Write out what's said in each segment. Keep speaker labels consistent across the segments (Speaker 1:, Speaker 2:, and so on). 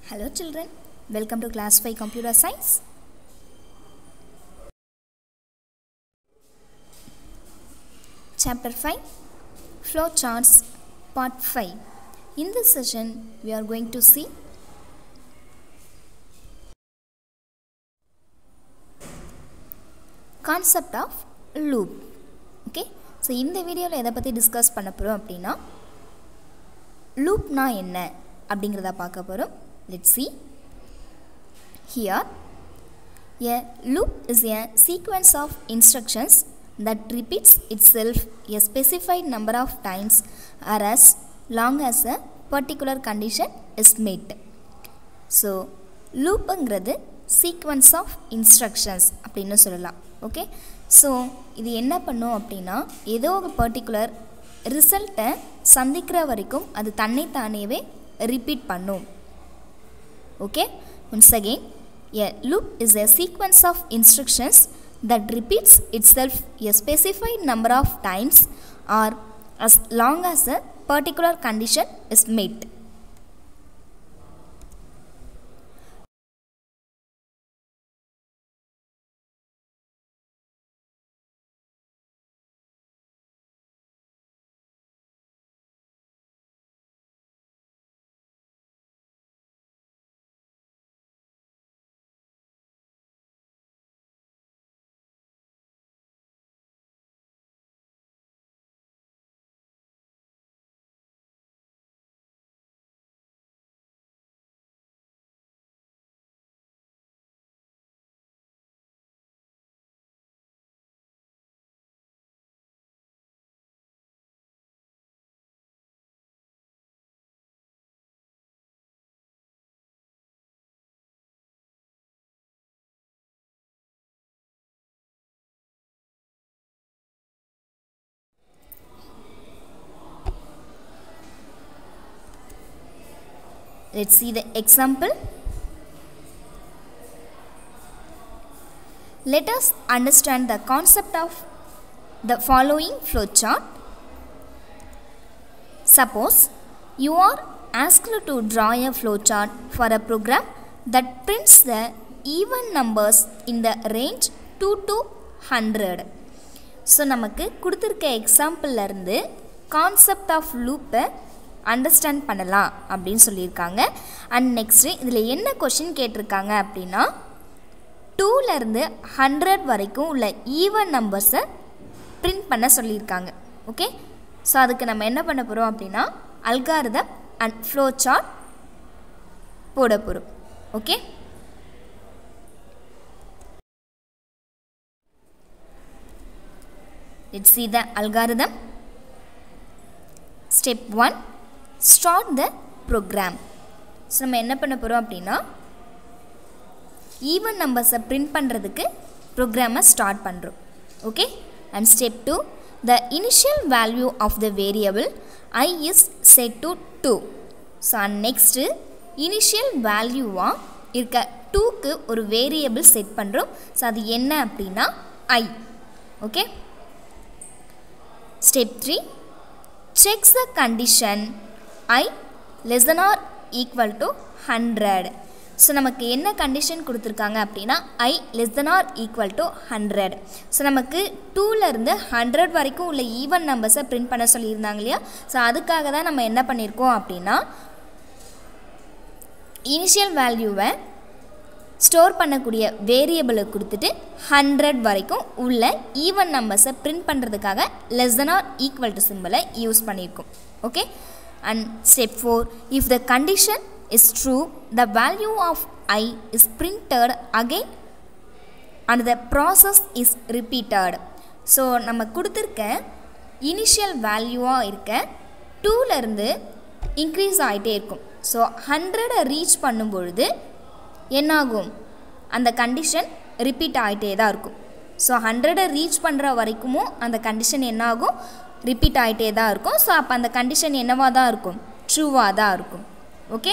Speaker 1: Hello children, welcome to class 5 computer science. Chapter 5 Flowcharts Part 5. In this session, we are going to see concept of loop. Okay so இந்த வீடியோவில் எதை பற்றி discuss பண்ண போகிறோம் அப்படின்னா லூப்னா என்ன அப்படிங்கிறத பார்க்க போகிறோம் let see here a loop is a sequence of instructions that repeats itself a specified number of times or as long as a particular condition is met. So லூப்புங்கிறது சீக்வன்ஸ் ஆஃப் இன்ஸ்ட்ரக்ஷன்ஸ் அப்படின்னு சொல்லலாம் okay so இது என்ன பண்ணும் அப்படின்னா ஏதோ ஒரு particular ரிசல்ட்டை சந்திக்கிற வரைக்கும் அது தன்னைத்தானேவே ரிப்பீட் பண்ணும் okay once again a loop is a sequence of instructions that repeats itself a specified number of times or as long as a particular condition is met. Let's see the example. Let us understand the concept of the following flowchart. Suppose you are asked to draw a flowchart for a program that prints the even numbers in the range 2 to 100. So நமக்கு கொடுத்துருக்க எக்ஸாம்பிள்லேருந்து concept of லூப்பை understand பண்ணலாம் அப்படின்னு சொல்லியிருக்காங்க and next இதில் என்ன question கேட்டிருக்காங்க அப்படின்னா டூலேருந்து ஹண்ட்ரட் வரைக்கும் உள்ள ஈவன் நம்பர்ஸை பிரிண்ட் பண்ண சொல்லியிருக்காங்க ஓகே ஸோ அதுக்கு நம்ம என்ன பண்ண போகிறோம் அப்படின்னா அல்காரதம் அண்ட் ஃப்ளோ சார்ட் போட போகிறோம் okay Let's see the algorithm. Step 1 Start the program. So நம்ம என்ன பண்ண போகிறோம் அப்படின்னா ஈவன் நம்பர்ஸை பிரிண்ட் பண்ணுறதுக்கு ப்ரோக்ராமை ஸ்டார்ட் பண்ணுறோம் okay and step two the initial value of the variable I is set to two so and next initial வேல்யூவாக இருக்க டூக்கு ஒரு வேரியபிள் செட் பண்ணுறோம் ஸோ அது என்ன அப்படின்னா I okay Step 3 checks the condition i less than or equal to 100. So நமக்கு என்ன கண்டிஷன் கொடுத்துருக்காங்க அப்படின்னா I less than or equal to hundred so நமக்கு டூலேருந்து ஹண்ட்ரட் வரைக்கும் உள்ள ஈவன் நம்பர்ஸை பிரிண்ட் பண்ண சொல்லியிருந்தாங்க இல்லையா ஸோ அதுக்காக தான் நம்ம என்ன பண்ணியிருக்கோம் அப்படின்னா இனிஷியல் வேல்யூவை ஸ்டோர் பண்ணக்கூடிய வேரியபிளை கொடுத்துட்டு ஹண்ட்ரட் வரைக்கும் உள்ள ஈவன் நம்பர்ஸை பிரிண்ட் பண்ணுறதுக்காக less than or equal to சிம்பிளை யூஸ் பண்ணியிருக்கோம் okay and step four if the condition is true the value of I is printed again and the process is repeated so நம்ம கொடுத்துருக்க initial வேல்யூவாக இருக்க டூலேருந்து increase ஆகிட்டே இருக்கும் ஸோ ஹண்ட்ரடை ரீச் பண்ணும்பொழுது என்னாகும் அந்த கண்டிஷன் ரிப்பீட் ஆகிட்டே தான் இருக்கும் ஸோ ஹண்ட்ரடை ரீச் பண்ணுற வரைக்கும் அந்த கண்டிஷன் என்னாகும் ரிப்பீட் ஆகிட்டே தான் இருக்கும் ஸோ அப்போ அந்த கண்டிஷன் என்னவாக தான் இருக்கும் ட்ரூவாக தான் இருக்கும் okay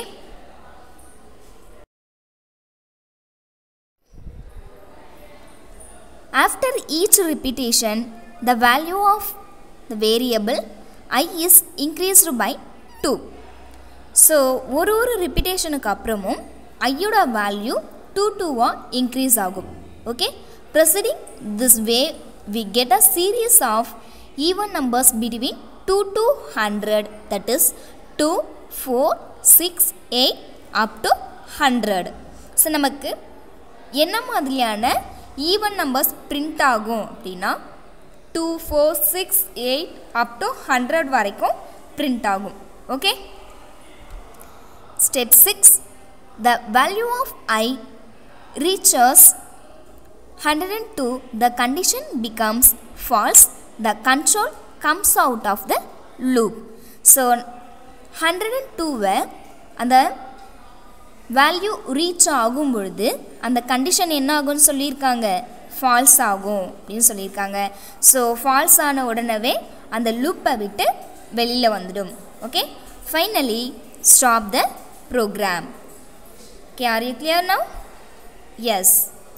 Speaker 1: after each repetition the value of the variable I is increased by two so ஒரு ஒரு ரிப்பிட்டேஷனுக்கு அப்புறமும் ஐயோட வேல்யூ டூ டூவாக இன்க்ரீஸ் ஆகும் okay proceeding this way we get a series of even numbers between two to hundred that is two four six eight up to hundred so நமக்கு என்ன மாதிரியான ஈவன் நம்பர்ஸ் பிரிண்ட் ஆகும் அப்படின்னா two four six eight up to hundred வரைக்கும் print ஆகும் okay step six the value of I reaches 102 the condition becomes false the control comes out of the loop so 102 அந்த value reach ஆகும் பொழுது அந்த condition என்ன ஆகும்னு சொல்லியிருக்காங்க falls ஆகும் அப்படின்னு சொல்லியிருக்காங்க ஸோ ஃபால்ஸ் ஆன உடனே அந்த லூப்பை விட்டு வெளியில் வந்துடும் okay finally stop the program okay are you clear now yes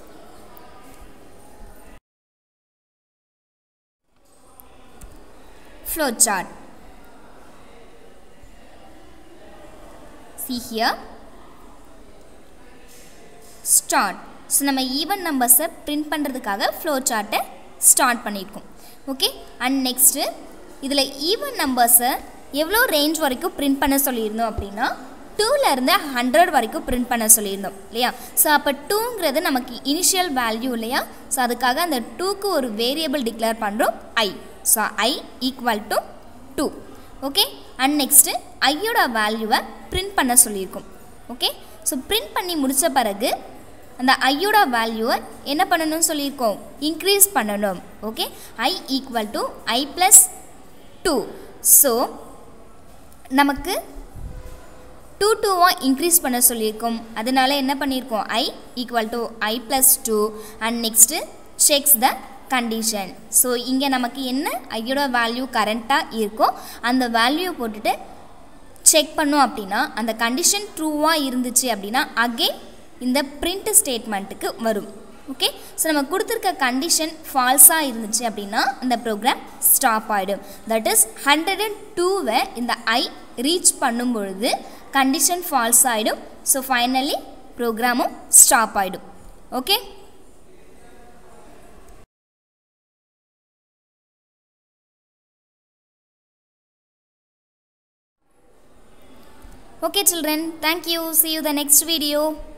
Speaker 1: flow chart see here start so நம்ம ஈவன் நம்பர்ஸை பிரிண்ட் பண்ணுறதுக்காக ஃப்ளோ சார்ட்டை ஸ்டார்ட் பண்ணியிருக்கோம் ஓகே அண்ட் நெக்ஸ்ட்டு இதில் ஈவன் நம்பர்ஸை எவ்வளோ ரேஞ்ச் வரைக்கும் பிரிண்ட் பண்ண சொல்லியிருந்தோம் அப்படின்னா டூலேருந்து ஹண்ட்ரட் வரைக்கும் பிரிண்ட் பண்ண சொல்லியிருந்தோம் இல்லையா ஸோ அப்போ டூங்கிறது நமக்கு இனிஷியல் வேல்யூ இல்லையா ஸோ அதுக்காக அந்த டூக்கு ஒரு வேரியபிள் டிக்ளேர் பண்ணுறோம் I so I equal to two okay and next ஐயோட வேல்யூவை பிரிண்ட் பண்ண சொல்லியிருக்கோம் ஓகே ஸோ பிரிண்ட் பண்ணி முடித்த பிறகு அந்த ஐயோட வேல்யூவை என்ன பண்ணணும்னு சொல்லியிருக்கோம் இன்க்ரீஸ் பண்ணணும் okay I equal to I plus two so நமக்கு டூ டூவாக இன்க்ரீஸ் பண்ண சொல்லியிருக்கோம் அதனால என்ன பண்ணியிருக்கோம் I equal to I plus two and next checks the condition so இங்கே நமக்கு என்ன ஐயோட வேல்யூ கரண்ட்டாக இருக்கோ அந்த வேல்யூ போட்டுட்டு செக் பண்ணோம் அப்படின்னா அந்த கண்டிஷன் ட்ரூவாக இருந்துச்சு அப்படின்னா அகெயின் இந்த பிரிண்ட் ஸ்டேட்மெண்ட்டுக்கு வரும் ஓகே ஸோ நம்ம கொடுத்துருக்க கண்டிஷன் ஃபால்ஸாக இருந்துச்சு அப்படின்னா அந்த ப்ரோக்ராம் ஸ்டாப் ஆகிடும் தட் இஸ் ஹண்ட்ரட் அண்ட் டூவை இந்த ஐ ரீச் பண்ணும் பொழுது கண்டிஷன் ஃபால்ஸ் ஆகிடும் ஸோ ஃபைனலி ப்ரோக்ராமும் ஸ்டாப் ஆகிடும் okay Okay children, thank you. See you the next video.